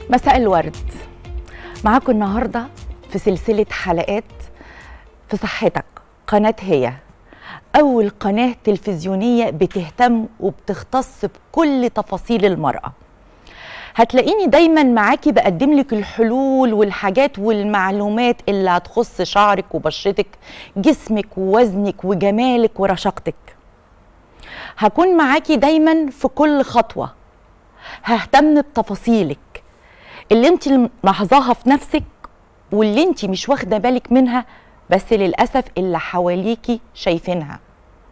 مساء الورد معاكم النهارده في سلسله حلقات في صحتك قناه هي اول قناه تلفزيونيه بتهتم وبتختص بكل تفاصيل المراه هتلاقيني دايما معاكي بقدم لك الحلول والحاجات والمعلومات اللي هتخص شعرك وبشرتك جسمك ووزنك وجمالك ورشاقتك هكون معاكي دايما في كل خطوه ههتم بتفاصيلك اللي انت ملاحظاها في نفسك واللي انت مش واخده بالك منها بس للاسف اللي حواليكي شايفينها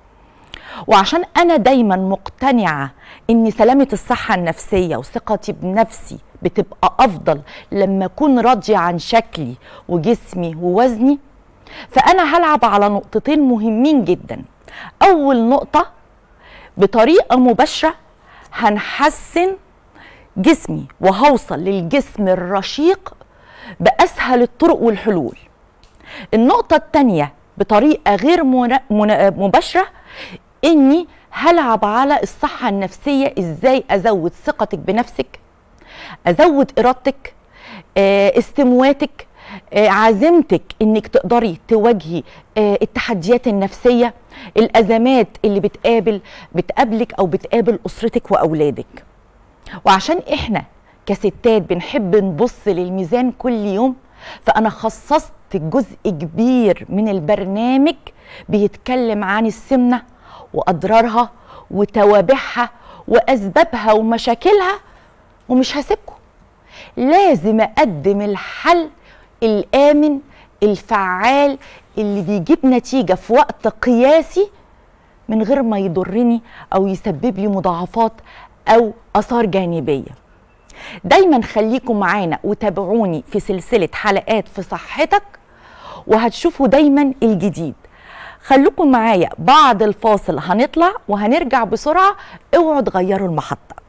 وعشان انا دايما مقتنعه ان سلامه الصحه النفسيه وثقتي بنفسي بتبقى افضل لما اكون راضيه عن شكلي وجسمي ووزني فانا هلعب على نقطتين مهمين جدا اول نقطه بطريقه مباشره هنحسن جسمي وهوصل للجسم الرشيق باسهل الطرق والحلول النقطه الثانيه بطريقه غير مباشره اني هلعب على الصحه النفسيه ازاي ازود ثقتك بنفسك ازود ارادتك استمواتك عزيمتك انك تقدري تواجهي التحديات النفسيه الازمات اللي بتقابل بتقابلك او بتقابل اسرتك واولادك وعشان احنا كستات بنحب نبص للميزان كل يوم فانا خصصت جزء كبير من البرنامج بيتكلم عن السمنه واضرارها وتوابعها واسبابها ومشاكلها ومش هسيبكم لازم اقدم الحل الامن الفعال اللي بيجيب نتيجه في وقت قياسي من غير ما يضرني او يسبب لي مضاعفات او اثار جانبيه دايما خليكم معانا وتابعوني في سلسله حلقات في صحتك وهتشوفوا دايما الجديد خليكم معايا بعد الفاصل هنطلع وهنرجع بسرعه اوعوا تغيروا المحطه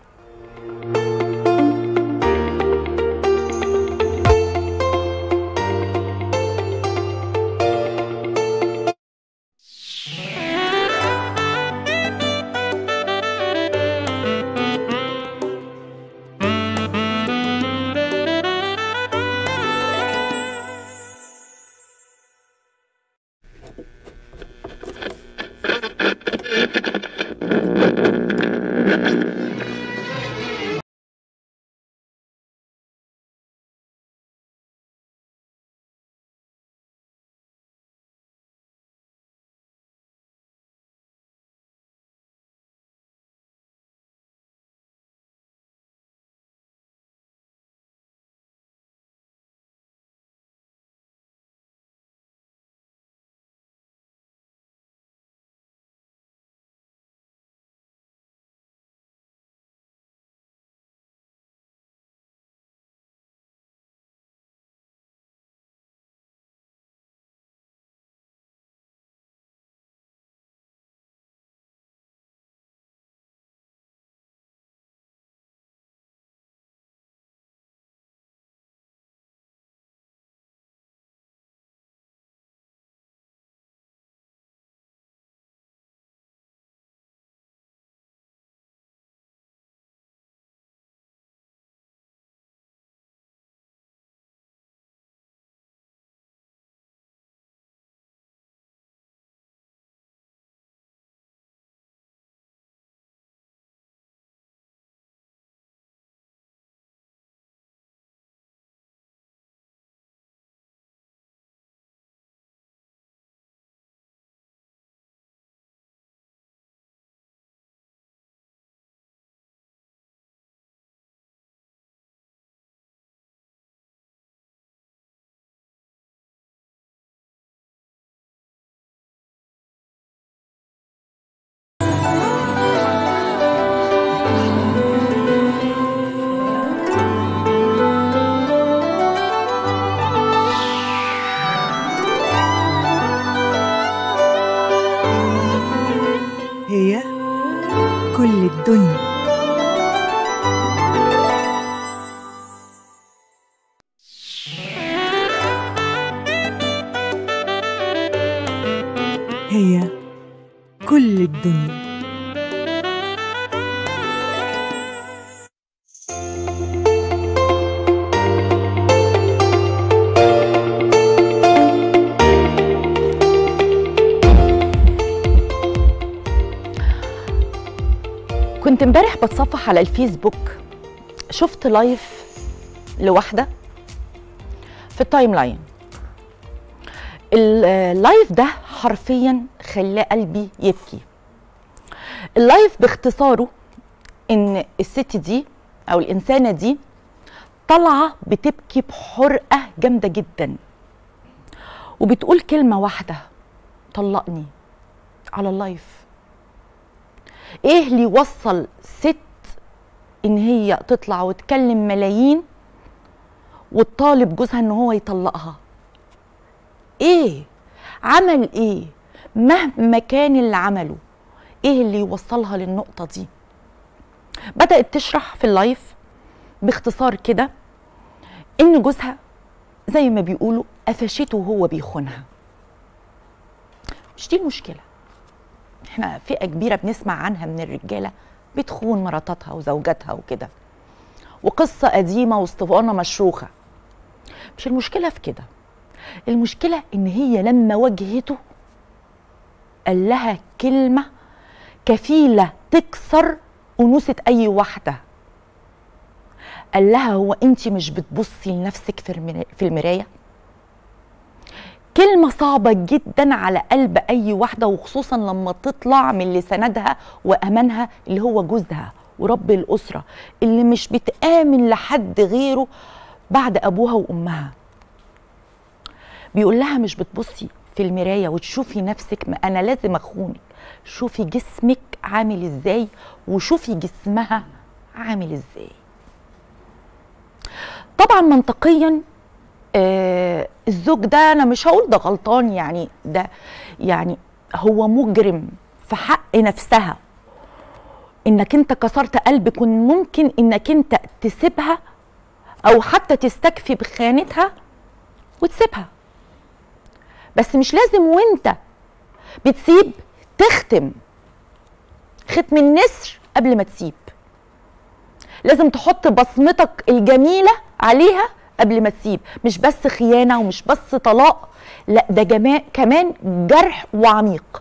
هي كل الدنيا هي كل الدنيا كنت امبارح بتصفح على الفيسبوك شفت لايف لواحده في التايم لاين اللايف ده حرفيا خلى قلبي يبكي اللايف باختصاره ان الست دي او الانسانه دي طالعه بتبكي بحرقه جامده جدا وبتقول كلمه واحده طلقني على اللايف ايه اللي يوصل ست ان هي تطلع وتكلم ملايين وتطالب جوزها ان هو يطلقها ايه عمل ايه مهما كان اللي عمله ايه اللي يوصلها للنقطه دي بدات تشرح في اللايف باختصار كده ان جوزها زي ما بيقولوا قفشته وهو بيخونها مش دي المشكله احنا فئه كبيره بنسمع عنها من الرجاله بتخون مراتاتها وزوجاتها وكده وقصه قديمه واسطوانه مشروخه مش المشكله في كده المشكله ان هي لما واجهته قال لها كلمه كفيله تكسر انوثه اي واحده قال لها هو انت مش بتبصي لنفسك في المرا- في المرايه كلمة صعبة جدا على قلب أي واحدة وخصوصا لما تطلع من اللي سندها وأمانها اللي هو جوزها ورب الأسرة اللي مش بتآمن لحد غيره بعد أبوها وأمها بيقول لها مش بتبصي في المراية وتشوفي نفسك ما أنا لازم أخونك شوفي جسمك عامل إزاي وشوفي جسمها عامل إزاي طبعا منطقيا آه الزوج ده انا مش هقول ده غلطان يعني ده يعني هو مجرم في حق نفسها انك انت كسرت قلبك وممكن انك انت تسيبها او حتى تستكفي بخيانتها وتسيبها بس مش لازم وانت بتسيب تختم ختم النسر قبل ما تسيب لازم تحط بصمتك الجميله عليها قبل ما تسيب مش بس خيانه ومش بس طلاق لا ده جماع كمان جرح وعميق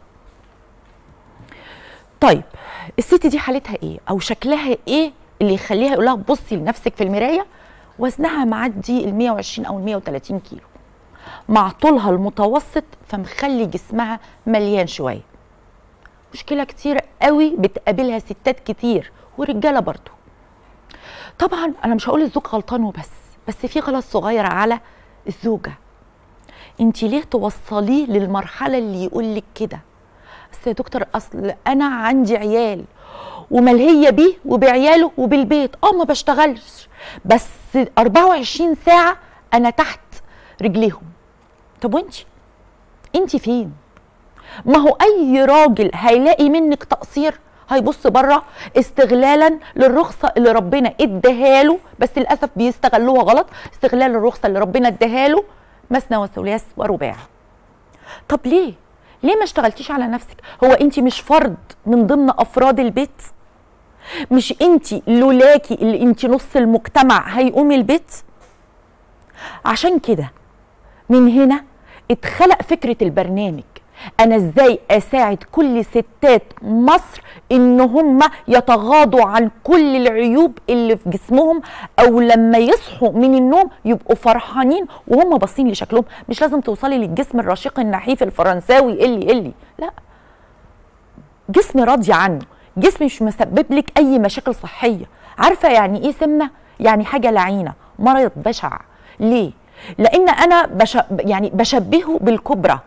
طيب الست دي حالتها ايه او شكلها ايه اللي يخليها يقول لها بصي لنفسك في المرايه وزنها معدي ال 120 او ال 130 كيلو مع طولها المتوسط فمخلي جسمها مليان شويه مشكله كتير قوي بتقابلها ستات كتير ورجاله برضو طبعا انا مش هقول الزوج غلطان وبس بس في غلط صغير على الزوجه انت ليه توصليه للمرحله اللي يقول لك كده بس يا دكتور اصل انا عندي عيال وملهيه بيه وبعياله وبالبيت اه ما بشتغلش بس 24 ساعه انا تحت رجليهم طب وانتي انتي فين ما هو اي راجل هيلاقي منك تقصير هيبص بره استغلالا للرخصه اللي ربنا اداها له بس للاسف بيستغلوها غلط استغلال الرخصه اللي ربنا اداها له مثنى وثلاث ورباع طب ليه ليه ما اشتغلتيش على نفسك هو انت مش فرد من ضمن افراد البيت مش انت لولاكي اللي انت نص المجتمع هيقوم البيت عشان كده من هنا اتخلق فكره البرنامج انا ازاي اساعد كل ستات مصر ان هم يتغاضوا عن كل العيوب اللي في جسمهم او لما يصحوا من النوم يبقوا فرحانين وهم باصين لشكلهم مش لازم توصلي للجسم الرشيق النحيف الفرنساوي اللي اللي لا جسم راضيه عنه جسم مش مسبب لك اي مشاكل صحيه عارفه يعني ايه سمنه يعني حاجه لعينه مرض بشع ليه لان انا بش... يعني بشبهه بالكبرى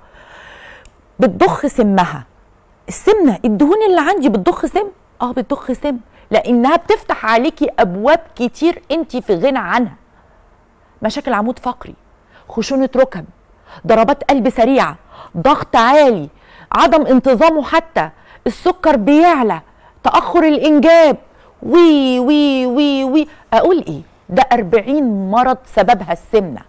بتضخ سمها السمنه الدهون اللي عندي بتضخ سم اه بتضخ سم لانها بتفتح عليكي ابواب كتير انت في غنى عنها مشاكل عمود فقري خشونه ركب ضربات قلب سريعه ضغط عالي عدم انتظامه حتى السكر بيعلى تاخر الانجاب وي وي وي وي اقول ايه ده 40 مرض سببها السمنه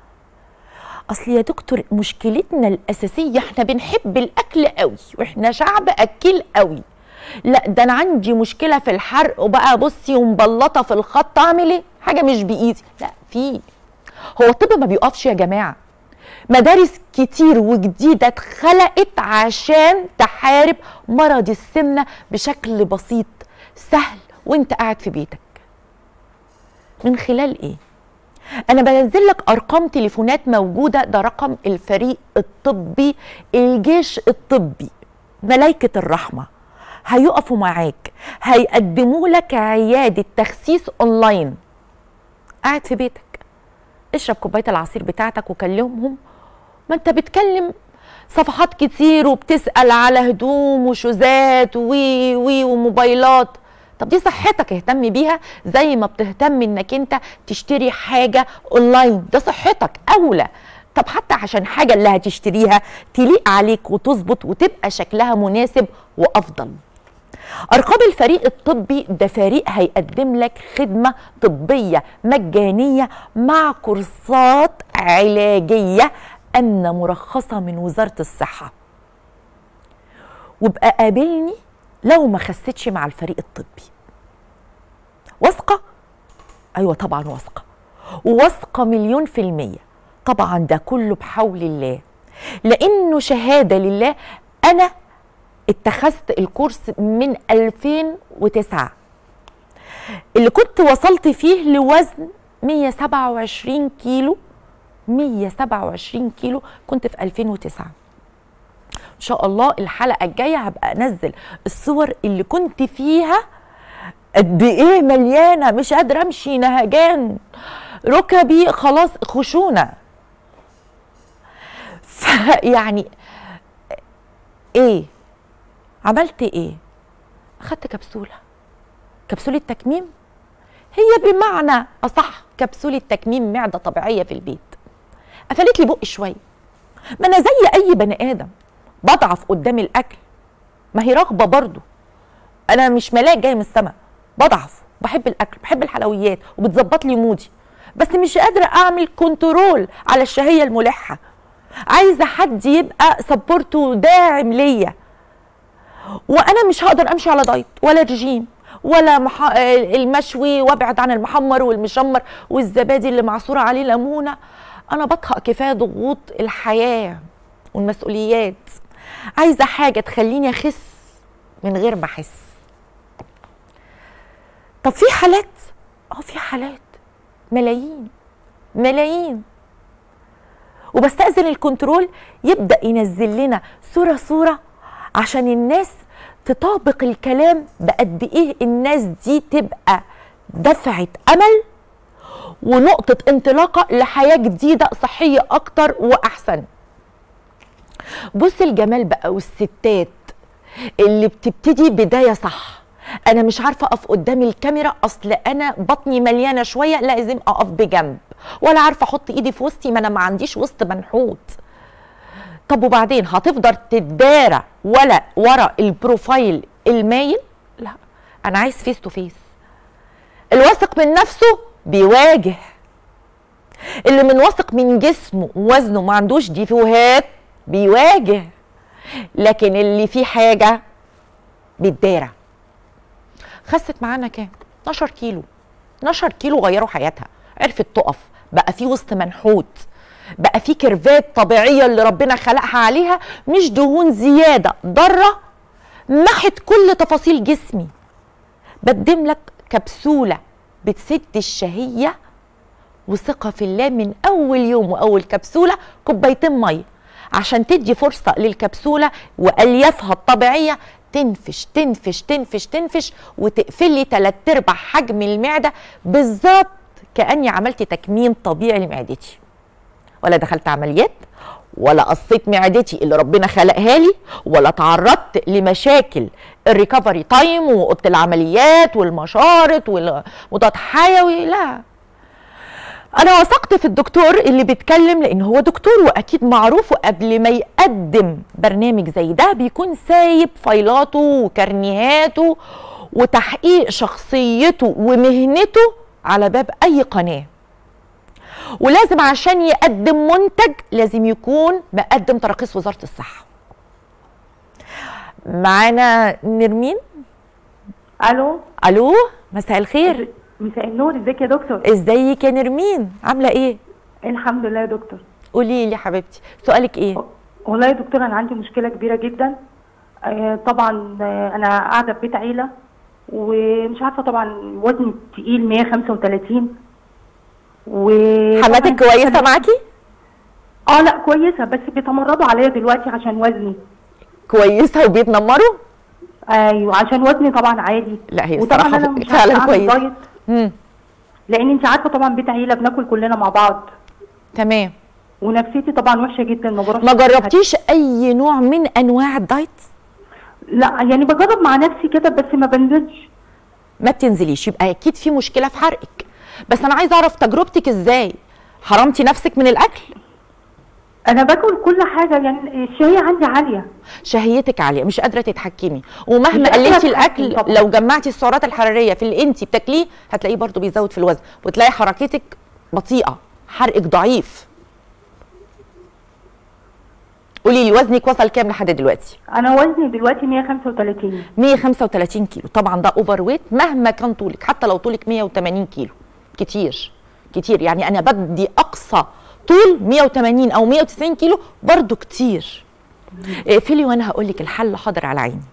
اصل يا دكتور مشكلتنا الاساسيه احنا بنحب الاكل قوي واحنا شعب اكيل قوي لا ده انا عندي مشكله في الحرق وبقى بصي ومبلطه في الخط اعمل ايه حاجه مش بايدي لا في هو الطب ما بيقفش يا جماعه مدارس كتير وجديده اتخلقت عشان تحارب مرض السمنه بشكل بسيط سهل وانت قاعد في بيتك من خلال ايه انا بنزل لك ارقام تليفونات موجوده ده رقم الفريق الطبي الجيش الطبي ملائكه الرحمه هيقفوا معاك هيقدموا لك عياده تخسيس اونلاين قاعد في بيتك اشرب كوبايه العصير بتاعتك وكلمهم ما انت بتكلم صفحات كتير وبتسال على هدوم وشوزات وي وي وموبايلات طب دي صحتك اهتم بيها زي ما بتهتم انك انت تشتري حاجه اونلاين ده صحتك اولى طب حتى عشان حاجه اللي هتشتريها تليق عليك وتظبط وتبقى شكلها مناسب وافضل ارقام الفريق الطبي ده فريق هيقدم لك خدمه طبيه مجانيه مع كورسات علاجيه امنه مرخصه من وزاره الصحه وابقى قابلني لو ما خستش مع الفريق الطبي واثقه ايوه طبعا واثقه وواثقه مليون في الميه طبعا ده كله بحول الله لانه شهاده لله انا اتخذت الكورس من 2009 اللي كنت وصلت فيه لوزن 127 كيلو 127 كيلو كنت في 2009 ان شاء الله الحلقه الجايه هبقى انزل الصور اللي كنت فيها قد ايه مليانه مش قادره امشي نهجان ركبي خلاص خشونه فيعني ايه عملت ايه اخدت كبسوله كبسوله تكميم هي بمعنى اصح كبسوله تكميم معده طبيعيه في البيت قفلت لي بقي شويه ما انا زي اي بني ادم بضعف قدام الاكل ما هي رغبه برضو انا مش ملاك جاي من السما بضعف بحب الاكل بحب الحلويات وبتظبط لي مودي بس مش قادره اعمل كنترول على الشهيه الملحه عايزه حد يبقى سبورت وداعم ليا وانا مش هقدر امشي على دايت ولا رجيم ولا مح... المشوي وابعد عن المحمر والمشمر والزبادي اللي معصوره عليه ليمونه انا بطهق كفايه ضغوط الحياه والمسؤوليات عايزه حاجه تخليني اخس من غير ما احس طب في حالات اه في حالات ملايين ملايين وبستأذن الكنترول يبدأ ينزل لنا صورة صورة عشان الناس تطابق الكلام بقد ايه الناس دي تبقى دفعة أمل ونقطة انطلاقة لحياة جديدة صحية أكتر وأحسن بص الجمال بقى والستات اللي بتبتدي بداية صح انا مش عارفه اقف قدام الكاميرا اصل انا بطني مليانه شويه لازم اقف بجنب ولا عارفه احط ايدي في وسطي ما انا ما عنديش وسط منحوت طب وبعدين هتفضل تتدارى ولا ورا البروفايل المايل لا انا عايز فيس تو فيس الواثق من نفسه بيواجه اللي من واثق من جسمه ووزنه ما عندوش ديفوهات بيواجه لكن اللي فيه حاجه بيتدارى خست معانا كام 12 كيلو 12 كيلو غيروا حياتها عرفت تقف بقى في وسط منحوت بقى في كيرفات طبيعيه اللي ربنا خلقها عليها مش دهون زياده ضاره محت كل تفاصيل جسمي بقدم لك كبسوله بتسد الشهيه وثقه في الله من اول يوم واول كبسوله كوبايتين ميه عشان تدي فرصه للكبسوله واليافها الطبيعيه تنفش تنفش تنفش تنفش وتقفل لي تلات ارباع حجم المعده بالظبط كاني عملت تكميم طبيعي لمعدتي ولا دخلت عمليات ولا قصيت معدتي اللي ربنا خلقها لي ولا تعرضت لمشاكل الريكفري تايم واوضه العمليات والمشارط والمضاد حيوي لا انا وثقت في الدكتور اللي بيتكلم لان هو دكتور واكيد معروف وقبل ما يقدم برنامج زي ده بيكون سايب فايلاته وكرنيهاته وتحقيق شخصيته ومهنته على باب اي قناه ولازم عشان يقدم منتج لازم يكون مقدم تراخيص وزاره الصحه معانا نرمين الو الو مساء الخير مساء النور ازيك يا دكتور ازيك يا نرمين عامله ايه الحمد لله يا دكتور قولي لي حبيبتي سؤالك ايه والله يا دكتور انا عندي مشكله كبيره جدا آه، طبعا آه، انا قاعده في بيت عيله ومش عارفه طبعا وزني تقيل 135 و حماتك كويسه معاكي اه لا كويسه بس بيتمردوا عليا دلوقتي عشان وزني كويسه وبيتنمروا ايوه عشان وزني طبعا عالي لا، هي وطبعا الصراحة انا مش فعلا عارفة أعمل كويسة. دايت امم لان انت عارفه طبعا بيت عيله بناكل كلنا مع بعض تمام ونفسيتي طبعا وحشه جدا ما بروحش ما جربتيش اي نوع من انواع الدايت لا يعني بجرب مع نفسي كده بس ما بنزلش ما بتنزليش يبقى اكيد في مشكله في حرقك بس انا عايزه اعرف تجربتك ازاي حرمتي نفسك من الاكل انا باكل كل حاجه يعني الشهيه عندي عاليه شهيتك عاليه مش قادره تتحكمي ومهما مش قادرة قللتي أتحكم الاكل طبعاً. لو جمعتي السعرات الحراريه في اللي انت بتاكليه هتلاقيه برضو بيزود في الوزن وتلاقي حركتك بطيئه حرقك ضعيف قولي لي وزنك وصل كام لحد دلوقتي انا وزني دلوقتي 135 135 كيلو طبعا ده اوفر ويت مهما كان طولك حتى لو طولك 180 كيلو كتير كتير يعني انا بدي اقصى طول 180 او 190 كيلو برضو كتير اقفلي وانا هقول لك الحل حاضر على عيني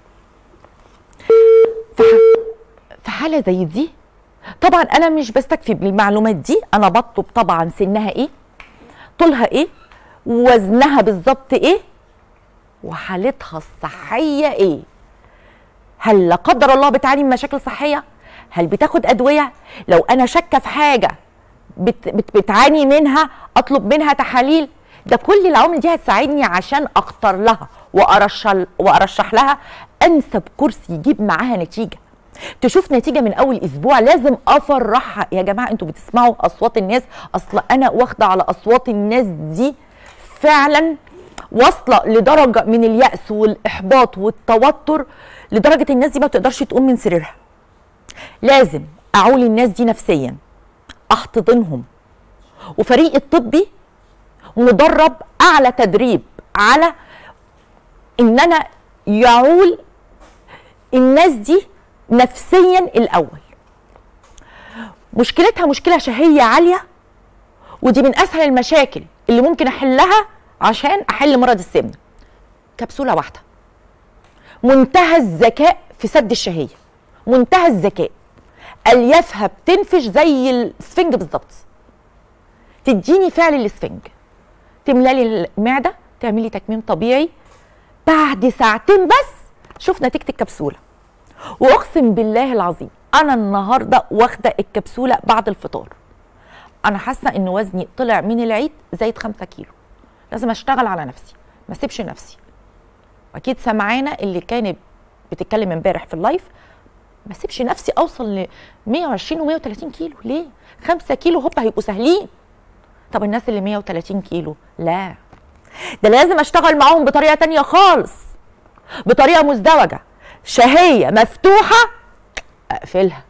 في ح- في حاله زي دي طبعا انا مش بستكفي بالمعلومات دي انا بطلب طبعا سنها ايه طولها ايه وزنها بالظبط ايه وحالتها الصحيه ايه هل لا قدر الله بتعاني من مشاكل صحيه هل بتاخد ادويه لو انا شاكه في حاجه بت بت بتعاني منها اطلب منها تحاليل ده كل العوامل دي هتساعدني عشان اختار لها وارشح وارشح لها انسب كورس يجيب معاها نتيجه تشوف نتيجه من اول اسبوع لازم افرحها يا جماعه انتوا بتسمعوا اصوات الناس اصلا انا واخده على اصوات الناس دي فعلا واصله لدرجه من الياس والاحباط والتوتر لدرجه الناس دي ما بتقدرش تقوم من سريرها لازم اعول الناس دي نفسيا احتضنهم وفريق الطبي مدرب اعلى تدريب على ان انا يعول الناس دي نفسيا الاول مشكلتها مشكله شهيه عاليه ودي من اسهل المشاكل اللي ممكن احلها عشان احل مرض السمنه كبسوله واحده منتهى الذكاء في سد الشهيه منتهى الذكاء اليافها بتنفش زي السفنج بالظبط تديني فعل الاسفنج تملى لي المعده تعملي تكميم طبيعي بعد ساعتين بس شوف نتيجه الكبسوله واقسم بالله العظيم انا النهارده واخده الكبسوله بعد الفطار انا حاسه ان وزني طلع من العيد زايد 5 كيلو لازم اشتغل على نفسي ما اسيبش نفسي اكيد سمعانه اللي كانت بتتكلم امبارح في اللايف ما اسيبش نفسي اوصل ل 120 و130 كيلو ليه 5 كيلو هوب هيبقوا سهلين طب الناس اللي 130 كيلو لا ده لازم اشتغل معاهم بطريقه تانية خالص بطريقه مزدوجه شهيه مفتوحه اقفلها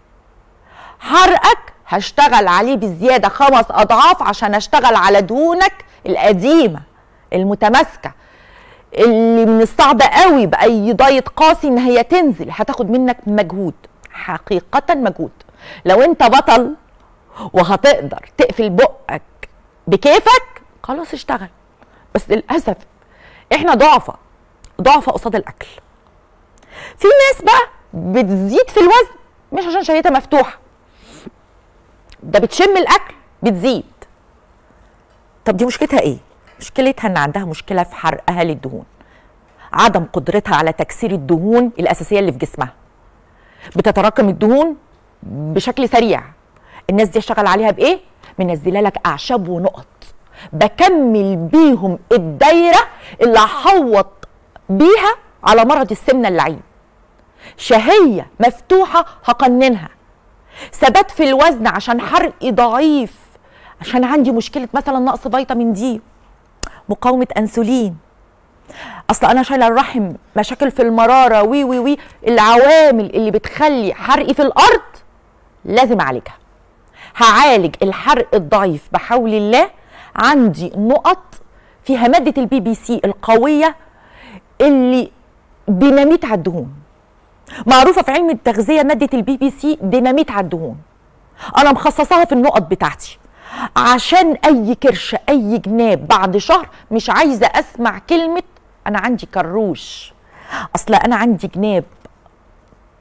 حرقك هشتغل عليه بزياده خمس اضعاف عشان اشتغل على دهونك القديمه المتماسكه اللي من الصعب قوي باي دايت قاسي ان هي تنزل هتاخد منك مجهود حقيقه مجهود لو انت بطل وهتقدر تقفل بقك بكيفك خلاص اشتغل بس للاسف احنا ضعفة ضعفة قصاد الاكل في ناس بقى بتزيد في الوزن مش عشان شهيتها مفتوحه ده بتشم الاكل بتزيد طب دي مشكلتها ايه مشكلتها ان عندها مشكله في حرقها للدهون عدم قدرتها على تكسير الدهون الاساسيه اللي في جسمها بتتراكم الدهون بشكل سريع الناس دي اشتغل عليها بايه منزله لك اعشاب ونقط بكمل بيهم الدايره اللي هحوط بيها على مرض السمنه اللعين شهيه مفتوحه هقننها ثبات في الوزن عشان حرقي ضعيف عشان عندي مشكله مثلا نقص فيتامين دي مقاومه انسولين اصل انا شايله الرحم مشاكل في المراره وي وي وي العوامل اللي بتخلي حرقي في الارض لازم اعالجها هعالج الحرق الضعيف بحول الله عندي نقط فيها ماده البي بي سي القويه اللي ديناميت على الدهون معروفه في علم التغذيه ماده البي بي سي ديناميت على الدهون انا مخصصاها في النقط بتاعتي عشان اي كرش اي جناب بعد شهر مش عايزه اسمع كلمه انا عندي كروش اصل انا عندي جناب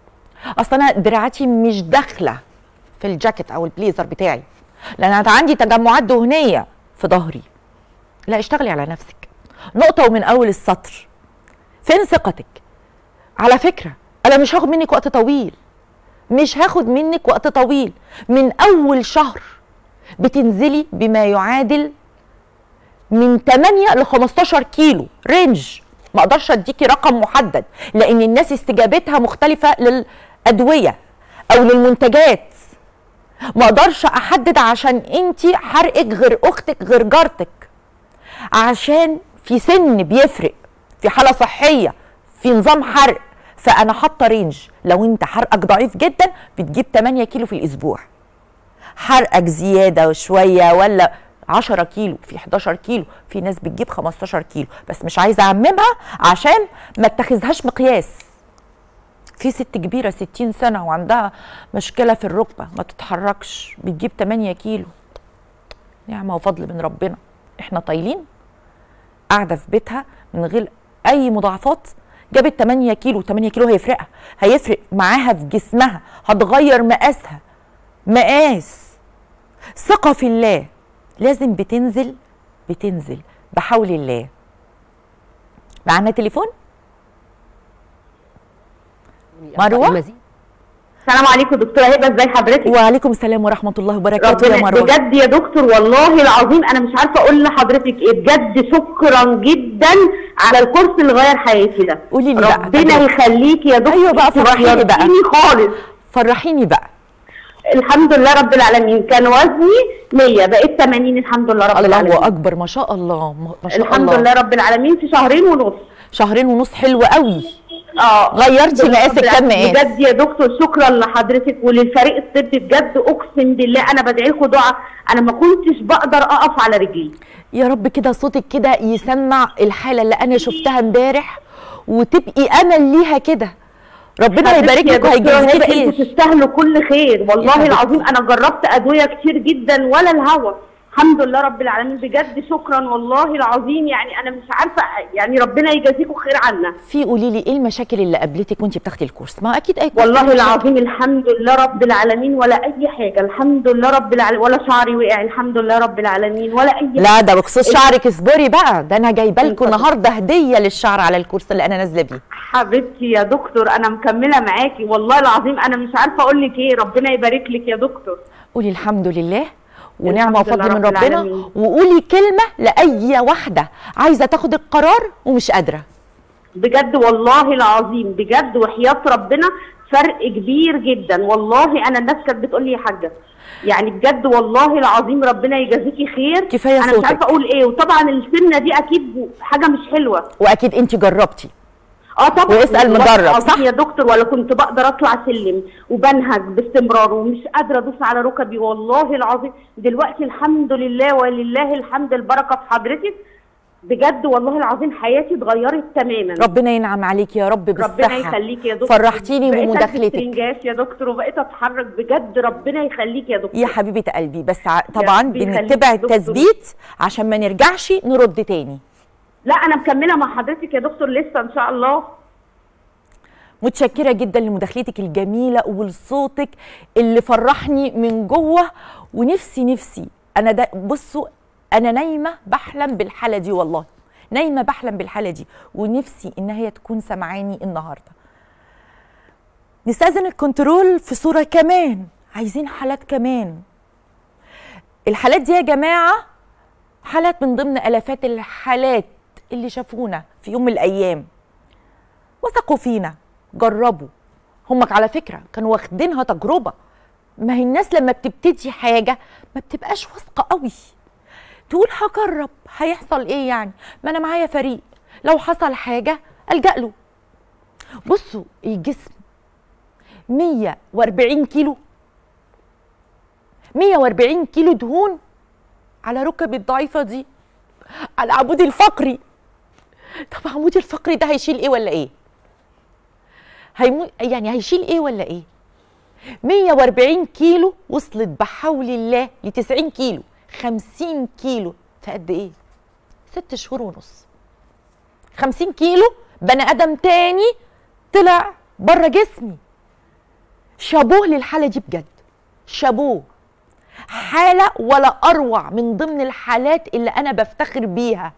اصل انا دراعاتي مش داخله في الجاكيت او البليزر بتاعي لان انا عندي تجمعات دهنيه في ظهري لا اشتغلي على نفسك نقطه ومن اول السطر فين ثقتك على فكره انا مش هاخد منك وقت طويل مش هاخد منك وقت طويل من اول شهر بتنزلي بما يعادل من 8 ل 15 كيلو رينج ما اقدرش اديكي رقم محدد لان الناس استجابتها مختلفه للادويه او للمنتجات ما اقدرش احدد عشان انت حرقك غير اختك غير جارتك عشان في سن بيفرق في حاله صحيه في نظام حرق فانا حاطه رينج لو انت حرقك ضعيف جدا بتجيب 8 كيلو في الاسبوع حرقك زياده شويه ولا 10 كيلو في 11 كيلو في ناس بتجيب 15 كيلو بس مش عايزه اعممها عشان ما اتخذهاش مقياس في ست كبيره 60 سنه وعندها مشكله في الركبه ما تتحركش بتجيب 8 كيلو نعمه وفضل من ربنا احنا طايلين قاعده في بيتها من غير اي مضاعفات جابت 8 كيلو 8 كيلو هيفرقها هيفرق معاها في جسمها هتغير مقاسها مقاس ثقه في الله لازم بتنزل بتنزل بحول الله معانا تليفون مروة؟ المزيد. السلام عليكم دكتوره هبه ازي حضرتك وعليكم السلام ورحمه الله وبركاته يا ربنا مروه بجد يا دكتور والله العظيم انا مش عارفه اقول لحضرتك ايه بجد شكرا جدا على الكورس اللي غير حياتي ده قولي لي بقى ربنا تجربة. يخليكي يا دكتور أيوة بقى، انت فرحيني بقى. غيرتيني خالص فرحيني بقى الحمد لله رب العالمين كان وزني 100 بقيت 80 الحمد لله رب العالمين الله اكبر ما شاء الله ما ما شاء الحمد الله لله رب العالمين في شهرين ونص شهرين ونص حلو قوي اه غيرتي مقاسك كام مقاس؟ بجد يا دكتور شكرا لحضرتك وللفريق الطبي بجد اقسم بالله انا بدعي لكم دعاء انا ما كنتش بقدر اقف على رجلي يا رب كده صوتك كده يسمع الحاله اللي انا شفتها امبارح وتبقي امل ليها كده ربنا يبارك حضرتك يا لك دكتورة وهيجازيكي هبة خير انتوا تستاهلوا كل خير يا والله حبيبتي. العظيم انا جربت ادويه كتير جدا ولا الهوى الحمد لله رب العالمين بجد شكرا والله العظيم يعني انا مش عارفه يعني ربنا يجازيكم خير عنا في قولي لي ايه المشاكل اللي قابلتك وانت بتاخدي الكورس ما اكيد اي كورس والله فيه مشاكل. العظيم الحمد لله رب العالمين ولا اي حاجه الحمد لله رب العالمين ولا شعري وقع الحمد لله رب العالمين ولا اي لا ده بخصوص شعرك اصبري بقى ده انا جايبه لكم اتفضل. النهارده هديه للشعر على الكورس اللي انا نازله بيه حبيبتي يا دكتور انا مكمله معاكي والله العظيم انا مش عارفه اقول لك ايه ربنا يبارك لك يا دكتور قولي الحمد لله ونعمه الحمد لله وفضل من رب ربنا العالمين. وقولي كلمه لاي واحده عايزه تاخد القرار ومش قادره بجد والله العظيم بجد وحياة ربنا فرق كبير جدا والله انا الناس كانت بتقول لي يا حاجه يعني بجد والله العظيم ربنا يجازيكي خير كفاية انا صوتك. مش عارفه اقول ايه وطبعا السمنه دي اكيد حاجه مش حلوه واكيد انت جربتي اه طبعا واسأل والله مجرب، العظيم صح؟ يا دكتور ولا كنت بقدر اطلع سلم وبنهج باستمرار ومش قادره ادوس على ركبي والله العظيم دلوقتي الحمد لله ولله الحمد البركه في حضرتك بجد والله العظيم حياتي اتغيرت تماما ربنا ينعم عليك يا رب بالصحه ربنا يخليك يا دكتور فرحتيني بقيت ألبس بمداخلتك ترنجات يا دكتور وبقيت اتحرك بجد ربنا يخليك يا دكتور يا حبيبه قلبي بس ع- طبعا ربي يخليك بنتبع يا دكتور. التثبيت عشان ما نرجعش نرد تاني لا انا مكمله مع حضرتك يا دكتور لسه ان شاء الله متشكره جدا لمداخلتك الجميله ولصوتك اللي فرحني من جوه ونفسي نفسي انا ده بصوا انا نايمه بحلم بالحاله دي والله نايمه بحلم بالحاله دي ونفسي ان هي تكون سمعاني النهارده نستاذن الكنترول في صوره كمان عايزين حالات كمان الحالات دي يا جماعه حالات من ضمن الافات الحالات اللي شافونا في يوم من الايام وثقوا فينا جربوا هم على فكره كانوا واخدينها تجربه ما هي الناس لما بتبتدي حاجه ما بتبقاش واثقه قوي تقول هجرب هيحصل ايه يعني ما انا معايا فريق لو حصل حاجه الجا له بصوا الجسم 140 كيلو 140 كيلو دهون على ركبي الضعيفه دي على عمودي الفقري طب عمودي الفقري ده هيشيل ايه ولا ايه هيمو... يعني هيشيل ايه ولا ايه 140 كيلو وصلت بحول الله ل 90 كيلو 50 كيلو في قد ايه ست شهور ونص 50 كيلو بني ادم تاني طلع بره جسمي شابوه للحاله دي بجد شابوه حاله ولا اروع من ضمن الحالات اللي انا بفتخر بيها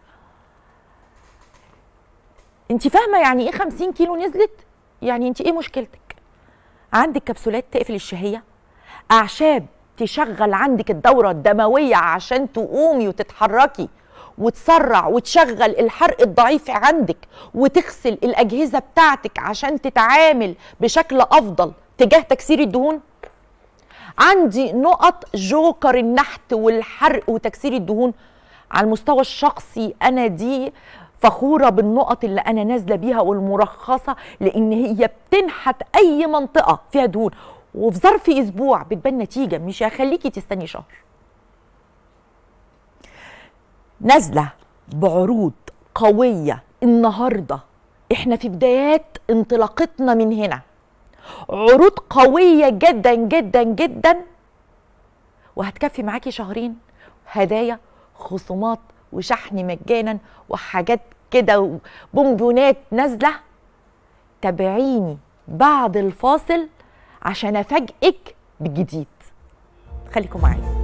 انت فاهمه يعني ايه 50 كيلو نزلت يعني انت ايه مشكلتك عندك كبسولات تقفل الشهيه اعشاب تشغل عندك الدوره الدمويه عشان تقومي وتتحركي وتسرع وتشغل الحرق الضعيف عندك وتغسل الاجهزه بتاعتك عشان تتعامل بشكل افضل تجاه تكسير الدهون عندي نقط جوكر النحت والحرق وتكسير الدهون على المستوى الشخصي انا دي فخوره بالنقط اللي انا نازله بيها والمرخصه لان هي بتنحت اي منطقه فيها دهون وفي ظرف اسبوع بتبان نتيجه مش هخليكي تستني شهر نازله بعروض قويه النهارده احنا في بدايات انطلاقتنا من هنا عروض قويه جدا جدا جدا وهتكفي معاكي شهرين هدايا خصومات وشحن مجانا وحاجات كده وبونبونات نازله تابعيني بعد الفاصل عشان افاجئك بالجديد خليكم معايا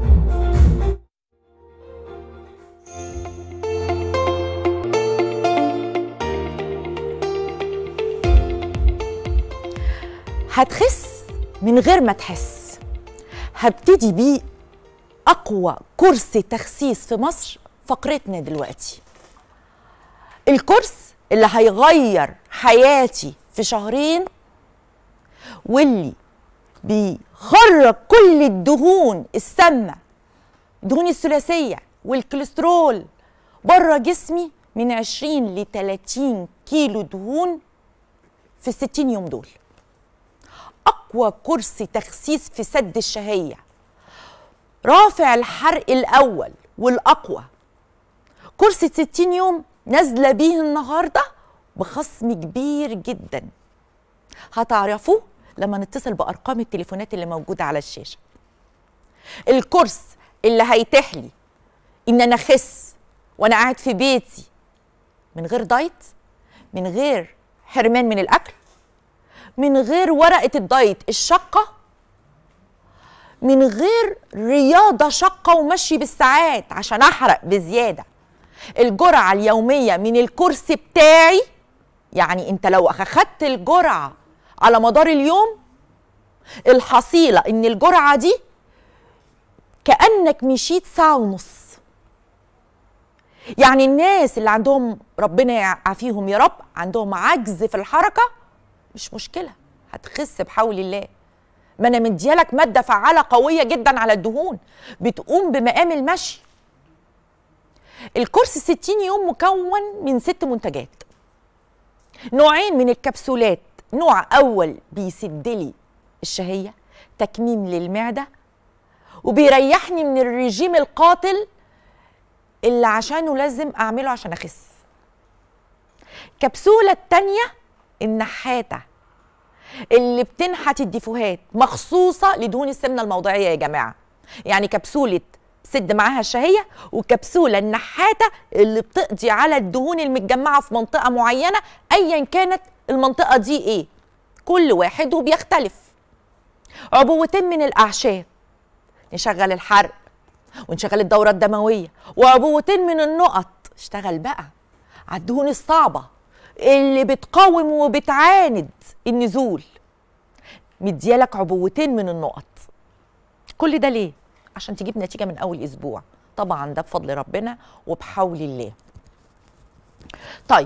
هتخس من غير ما تحس هبتدي بيه اقوى كورس تخسيس في مصر فقرتنا دلوقتي الكورس اللي هيغير حياتي في شهرين واللي بيخرج كل الدهون السامة الدهون الثلاثية والكوليسترول بره جسمي من 20 ل 30 كيلو دهون في ال 60 يوم دول أقوى كورس تخسيس في سد الشهية رافع الحرق الأول والأقوى كورس 60 يوم نازلة بيه النهاردة بخصم كبير جدا هتعرفوه لما نتصل بأرقام التليفونات اللي موجودة على الشاشة الكورس اللي هيتيح لي إن أنا أخس وأنا قاعد في بيتي من غير دايت من غير حرمان من الأكل من غير ورقة الدايت الشقة من غير رياضة شقة ومشي بالساعات عشان أحرق بزيادة الجرعة اليومية من الكورس بتاعي يعني انت لو اخدت الجرعة على مدار اليوم الحصيلة ان الجرعة دي كأنك مشيت ساعة ونص يعني الناس اللي عندهم ربنا يعافيهم يا رب عندهم عجز في الحركة مش مشكلة هتخس بحول الله ما انا مديالك مادة فعالة قوية جدا على الدهون بتقوم بمقام المشي الكورس 60 يوم مكون من ست منتجات نوعين من الكبسولات نوع اول بيسد لي الشهيه تكميم للمعده وبيريحني من الرجيم القاتل اللي عشانه لازم اعمله عشان اخس كبسوله التانية النحاته اللي بتنحت الديفوهات مخصوصه لدهون السمنه الموضعيه يا جماعه يعني كبسوله سد معاها الشهيه وكبسوله النحاته اللي بتقضي على الدهون المتجمعه في منطقه معينه ايا كانت المنطقه دي ايه كل واحد وبيختلف عبوتين من الاعشاب نشغل الحرق ونشغل الدوره الدمويه وعبوتين من النقط اشتغل بقى على الدهون الصعبه اللي بتقاوم وبتعاند النزول مديالك عبوتين من النقط كل ده ليه عشان تجيب نتيجه من اول اسبوع طبعا ده بفضل ربنا وبحول الله طيب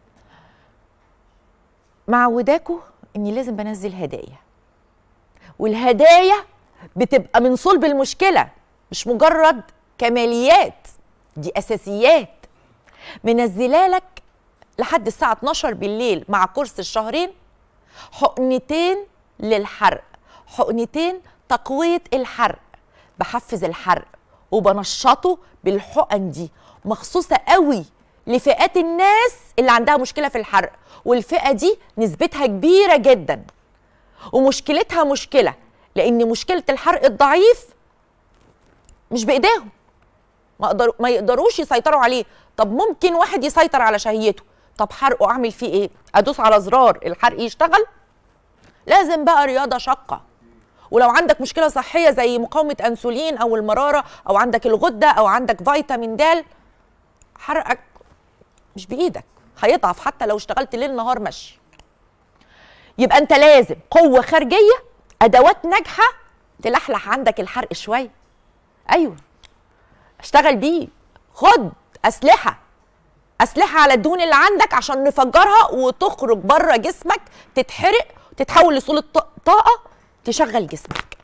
معوداكوا اني لازم بنزل هدايا والهدايا بتبقى من صلب المشكله مش مجرد كماليات دي اساسيات منزله لك لحد الساعه 12 بالليل مع كورس الشهرين حقنتين للحرق حقنتين تقويه الحرق بحفز الحرق وبنشطه بالحقن دي مخصوصه قوي لفئات الناس اللي عندها مشكله في الحرق والفئه دي نسبتها كبيره جدا ومشكلتها مشكله لان مشكله الحرق الضعيف مش بايديهم ما, قدر ما يقدروش يسيطروا عليه طب ممكن واحد يسيطر على شهيته طب حرقه اعمل فيه ايه ادوس على زرار الحرق يشتغل لازم بقى رياضه شاقه ولو عندك مشكله صحيه زي مقاومه انسولين او المراره او عندك الغده او عندك فيتامين د حرقك مش بايدك هيضعف حتى لو اشتغلت ليل نهار مشي يبقى انت لازم قوه خارجيه ادوات ناجحه تلحلح عندك الحرق شويه ايوه اشتغل بيه خد اسلحه اسلحه على الدهون اللي عندك عشان نفجرها وتخرج بره جسمك تتحرق تتحول لصوره ط- طاقه تشغل جسمك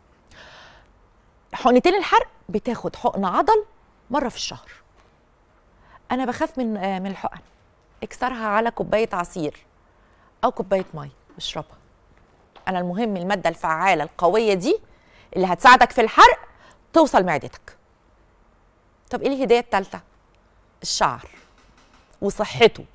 حقنتين الحرق بتاخد حقن عضل مره في الشهر انا بخاف من آه، من الحقن اكسرها على كوبايه عصير او كوبايه ميه اشربها انا المهم الماده الفعاله القويه دي اللي هتساعدك في الحرق توصل معدتك طب ايه الهديه الثالثه الشعر وصحته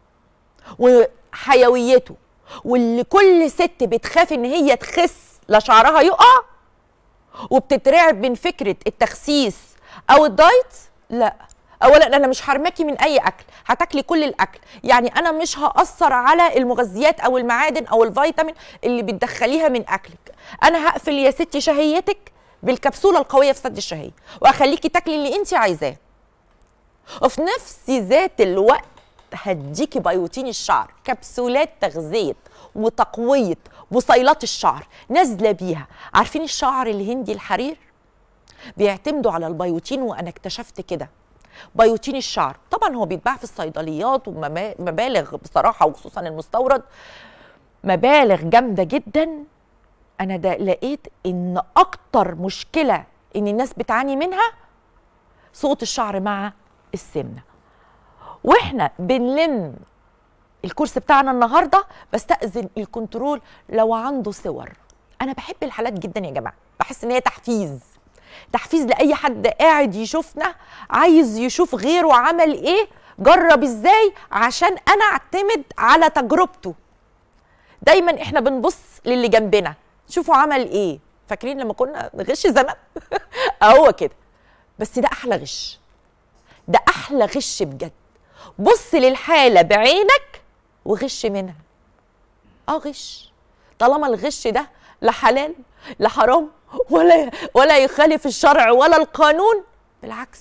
وحيويته واللي كل ست بتخاف ان هي تخس لا شعرها يقع وبتترعب من فكره التخسيس او الدايت لا اولا انا مش هرمكي من اي اكل هتاكلي كل الاكل يعني انا مش هاثر على المغذيات او المعادن او الفيتامين اللي بتدخليها من اكلك انا هقفل يا ستي شهيتك بالكبسوله القويه في سد الشهيه واخليكي تاكلي اللي انت عايزاه وفي نفس ذات الوقت هديكي بيوتين الشعر كبسولات تغذيه وتقويه بصيلات الشعر نازله بيها عارفين الشعر الهندي الحرير بيعتمدوا على البيوتين وانا اكتشفت كده بيوتين الشعر طبعا هو بيتباع في الصيدليات ومبالغ بصراحه وخصوصا المستورد مبالغ جامده جدا انا ده لقيت ان اكتر مشكله ان الناس بتعاني منها سقوط الشعر مع السمنه واحنا بنلم الكورس بتاعنا النهارده بستأذن الكنترول لو عنده صور انا بحب الحالات جدا يا جماعه بحس ان هي تحفيز تحفيز لاي حد قاعد يشوفنا عايز يشوف غيره عمل ايه جرب ازاي عشان انا اعتمد على تجربته دايما احنا بنبص للي جنبنا شوفوا عمل ايه فاكرين لما كنا نغش زمان هو كده بس ده احلى غش ده احلى غش بجد بص للحاله بعينك وغش منها اه غش طالما الغش ده لا حلال لا حرام ولا ولا يخالف الشرع ولا القانون بالعكس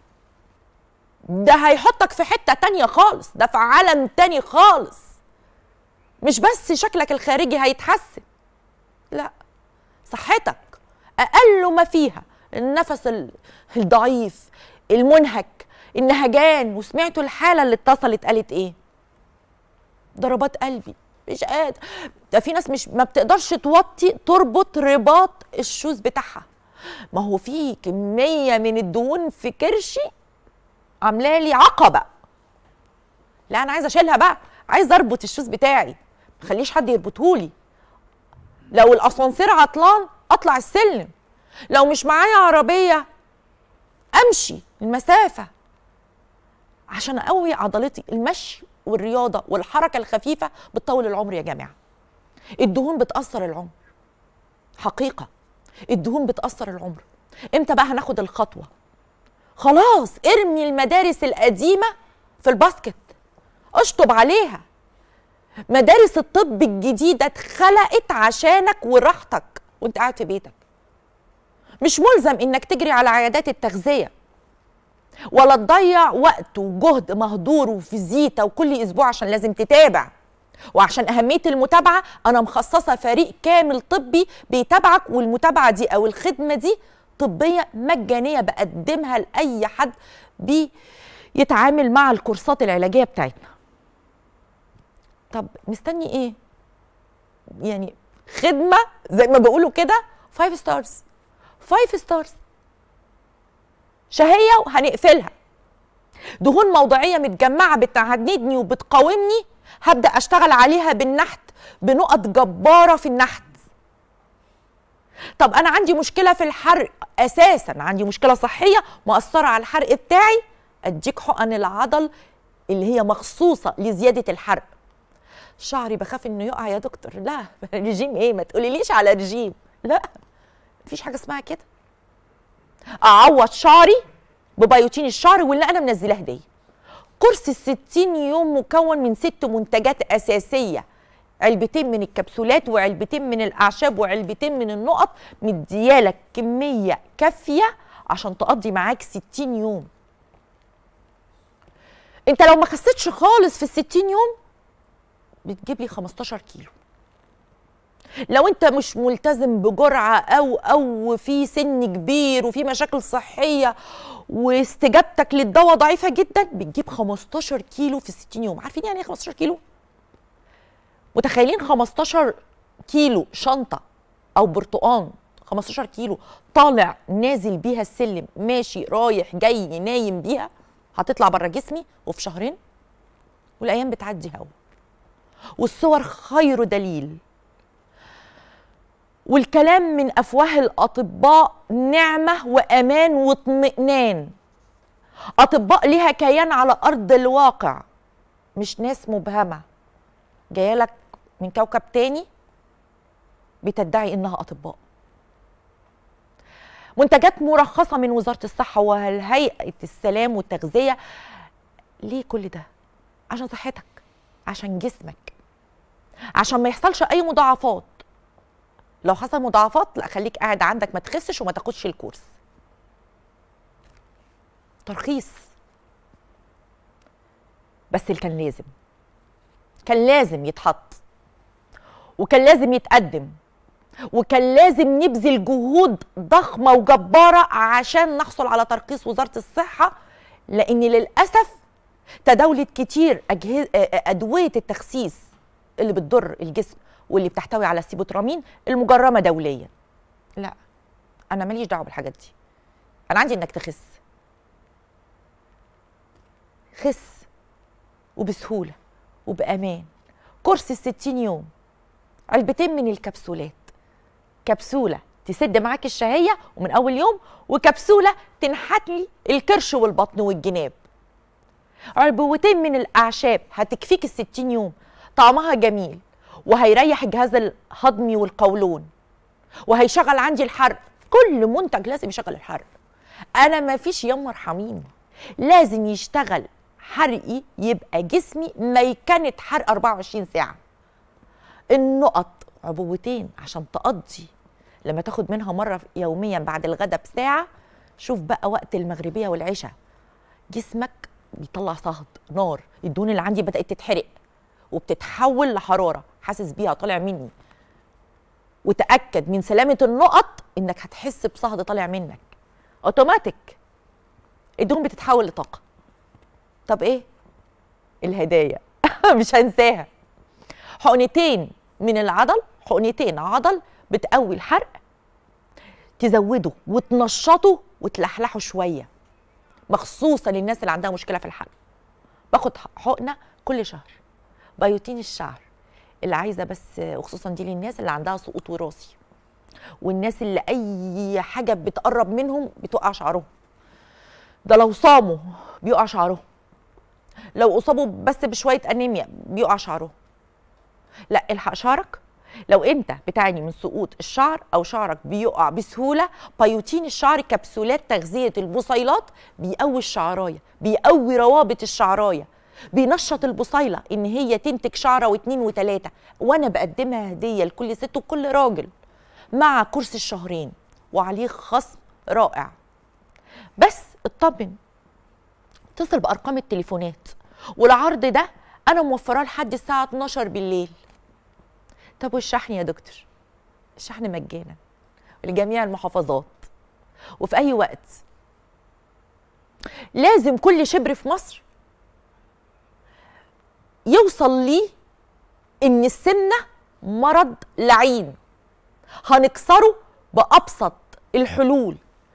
ده هيحطك في حته تانية خالص ده في عالم تاني خالص مش بس شكلك الخارجي هيتحسن لا صحتك اقل ما فيها النفس ال- الضعيف المنهك النهجان وسمعتوا الحاله اللي اتصلت قالت ايه ضربات قلبي مش قادر ده في ناس مش ما بتقدرش توطي تربط رباط الشوز بتاعها ما هو في كميه من الدهون في كرشي عامله لي عقبه لا انا عايزه اشيلها بقى عايزه اربط الشوز بتاعي ما خليش حد يربطهولي لو الاسانسير عطلان اطلع السلم لو مش معايا عربيه امشي المسافه عشان اقوي عضلتي المشي والرياضه والحركه الخفيفه بتطول العمر يا جماعه الدهون بتاثر العمر حقيقه الدهون بتاثر العمر امتى بقى هناخد الخطوه خلاص ارمي المدارس القديمه في الباسكت اشطب عليها مدارس الطب الجديده اتخلقت عشانك وراحتك وانت قاعد في بيتك مش ملزم انك تجري على عيادات التغذيه ولا تضيع وقت وجهد مهدور وفيزيتا وكل اسبوع عشان لازم تتابع وعشان اهميه المتابعه انا مخصصه فريق كامل طبي بيتابعك والمتابعه دي او الخدمه دي طبيه مجانيه بقدمها لاي حد بيتعامل مع الكورسات العلاجيه بتاعتنا طب مستني ايه يعني خدمه زي ما بيقولوا كده 5 ستارز 5 ستارز شهيه وهنقفلها دهون موضعيه متجمعه بتعندني وبتقاومني هبدا اشتغل عليها بالنحت بنقط جباره في النحت طب انا عندي مشكله في الحرق اساسا عندي مشكله صحيه مؤثره على الحرق بتاعي اديك حقن العضل اللي هي مخصوصه لزياده الحرق شعري بخاف انه يقع يا دكتور لا رجيم ايه ما تقوليليش على رجيم لا مفيش حاجه اسمها كده اعوض شعري ببيوتين الشعر واللي انا منزلاه هديه كورس الستين يوم مكون من ست منتجات اساسيه علبتين من الكبسولات وعلبتين من الاعشاب وعلبتين من النقط مديالك كميه كافيه عشان تقضي معاك 60 يوم انت لو ما خسيتش خالص في ال 60 يوم بتجيب لي 15 كيلو لو انت مش ملتزم بجرعه او او في سن كبير وفي مشاكل صحيه واستجابتك للدواء ضعيفه جدا بتجيب 15 كيلو في 60 يوم عارفين يعني ايه 15 كيلو متخيلين 15 كيلو شنطه او برتقان 15 كيلو طالع نازل بيها السلم ماشي رايح جاي نايم بيها هتطلع بره جسمي وفي شهرين والايام بتعدي هوا والصور خير دليل والكلام من افواه الاطباء نعمه وامان واطمئنان اطباء ليها كيان على ارض الواقع مش ناس مبهمه جايه لك من كوكب تاني بتدعي انها اطباء منتجات مرخصه من وزاره الصحه وهيئه السلام والتغذيه ليه كل ده عشان صحتك عشان جسمك عشان ما يحصلش اي مضاعفات لو حصل مضاعفات لا خليك قاعد عندك ما تخسش وما تاخدش الكورس ترخيص بس اللي كان لازم كان لازم يتحط وكان لازم يتقدم وكان لازم نبذل جهود ضخمة وجبارة عشان نحصل على ترخيص وزارة الصحة لأن للأسف تداولت كتير أجهز... أدوية التخسيس اللي بتضر الجسم واللي بتحتوي على السيبوترامين المجرمة دوليا لا أنا ماليش دعوة بالحاجات دي أنا عندي إنك تخس خس وبسهولة وبأمان كورس الستين يوم علبتين من الكبسولات كبسولة تسد معاك الشهية ومن أول يوم وكبسولة تنحت لي الكرش والبطن والجناب علبوتين من الأعشاب هتكفيك الستين يوم طعمها جميل وهيريح الجهاز الهضمي والقولون وهيشغل عندي الحرق كل منتج لازم يشغل الحرق انا ما فيش يما ارحميني لازم يشتغل حرقي يبقى جسمي ميكنه حرق 24 ساعه النقط عبوتين عشان تقضي لما تاخد منها مره يوميا بعد الغداء بساعه شوف بقى وقت المغربيه والعشاء جسمك بيطلع صهد نار الدهون اللي عندي بدات تتحرق وبتتحول لحراره حاسس بيها طالع مني وتاكد من سلامه النقط انك هتحس بصهد طالع منك اوتوماتيك الدهون بتتحول لطاقه طب ايه الهدايا مش هنساها حقنتين من العضل حقنتين عضل بتقوي الحرق تزوده وتنشطه وتلحلحه شويه مخصوصا للناس اللي عندها مشكله في الحرق باخد حقنه كل شهر بيوتين الشعر اللي عايزه بس وخصوصا دي للناس اللي عندها سقوط وراثي والناس اللي اي حاجه بتقرب منهم بتوقع شعرهم ده لو صاموا بيقع شعرهم لو اصابوا بس بشويه انيميا بيقع شعرهم لا الحق شعرك لو انت بتعاني من سقوط الشعر او شعرك بيقع بسهوله بيوتين الشعر كبسولات تغذيه البصيلات بيقوي الشعرايه بيقوي روابط الشعرايه بينشط البصيله ان هي تنتج شعره واتنين وتلاته وانا بقدمها هديه لكل ست وكل راجل مع كورس الشهرين وعليه خصم رائع بس اطمن اتصل بارقام التليفونات والعرض ده انا موفراه لحد الساعه 12 بالليل طب والشحن يا دكتور الشحن مجانا لجميع المحافظات وفي اي وقت لازم كل شبر في مصر يوصل لي ان السمنه مرض لعين هنكسره بابسط الحلول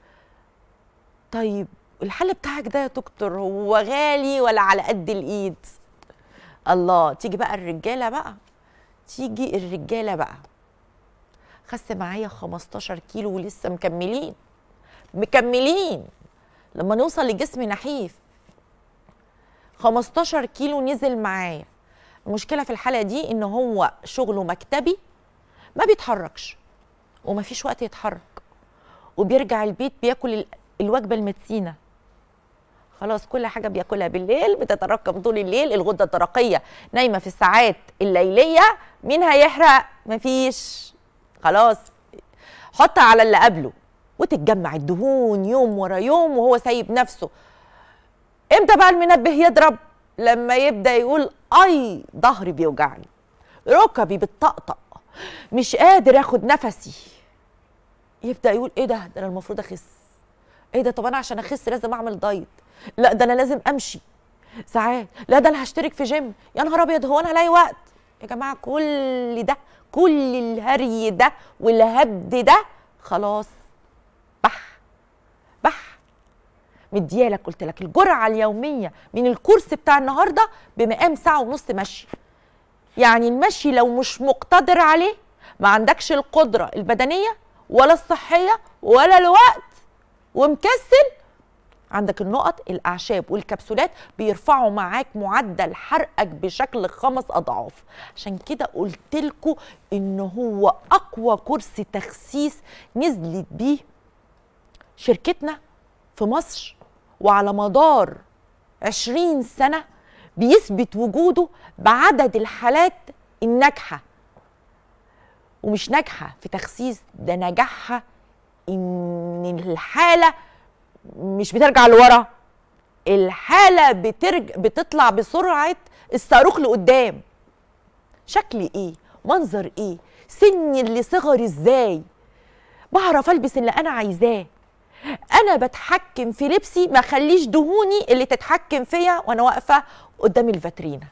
طيب الحل بتاعك ده يا دكتور هو غالي ولا على قد الايد الله تيجي بقى الرجاله بقى تيجي الرجاله بقى خس معايا 15 كيلو ولسه مكملين مكملين لما نوصل لجسم نحيف 15 كيلو نزل معايا المشكله في الحاله دي ان هو شغله مكتبي ما بيتحركش وما فيش وقت يتحرك وبيرجع البيت بياكل ال- الوجبه المتينه خلاص كل حاجه بياكلها بالليل بتتراكم طول الليل الغده الدرقيه نايمه في الساعات الليليه مين هيحرق مفيش خلاص حط على اللي قبله وتتجمع الدهون يوم ورا يوم وهو سايب نفسه امتى بقى المنبه يضرب لما يبدا يقول اي ظهري بيوجعني ركبي بتطقطق مش قادر اخد نفسي يبدا يقول ايه ده ده انا المفروض اخس ايه ده طب انا عشان اخس لازم اعمل دايت لا ده انا لازم امشي ساعات لا ده انا هشترك في جيم يا نهار ابيض هو انا هلاقي وقت يا جماعه كل ده كل الهري ده والهبد ده خلاص بح بح مديالك قلت لك الجرعه اليوميه من الكورس بتاع النهارده بمقام ساعه ونص مشي يعني المشي لو مش مقتدر عليه ما عندكش القدره البدنيه ولا الصحيه ولا الوقت ومكسل عندك النقط الاعشاب والكبسولات بيرفعوا معاك معدل حرقك بشكل خمس اضعاف عشان كده قلت لكم ان هو اقوى كورس تخسيس نزلت بيه شركتنا في مصر وعلى مدار 20 سنه بيثبت وجوده بعدد الحالات الناجحه ومش ناجحه في تخسيس ده نجاحها ان الحاله مش بترجع لورا الحاله بترج بتطلع بسرعه الصاروخ لقدام شكلي ايه منظر ايه سني اللي صغر ازاي بعرف البس اللي انا عايزاه انا بتحكم في لبسي ما خليش دهوني اللي تتحكم فيا وانا واقفه قدام الفاترينا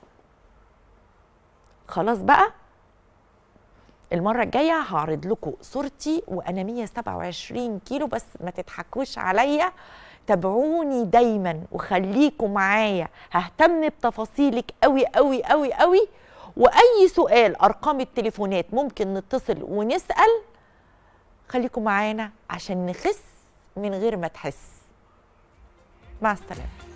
خلاص بقى المرة الجاية هعرض لكم صورتي وأنا 127 كيلو بس ما تضحكوش عليا تابعوني دايما وخليكم معايا ههتم بتفاصيلك قوي قوي قوي قوي وأي سؤال أرقام التليفونات ممكن نتصل ونسأل خليكم معانا عشان نخس من غير ما تحس مع السلامة